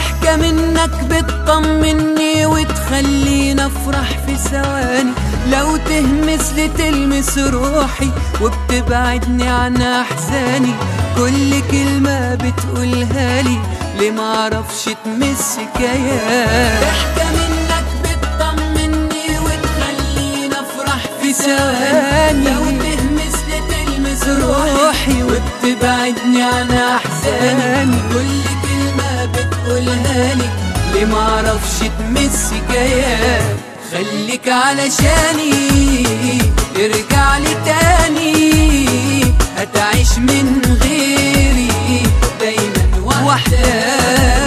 ضحكة منك بتطمني وتخليني افرح في ثواني لو تهمس لتلمس روحي وبتبعدني عن احزاني كل كلمة بتقولها لي ليه معرفش تمس كيان ضحكة منك بتطمني وتخليني افرح في ثواني لو تهمس لتلمس روحي وبتبعدني عن احزاني كل كلمة بتقولها لي ليه معرفش تمس كيان خليك علشاني ارجع لي تاني هتعيش من غيري دايما وحداني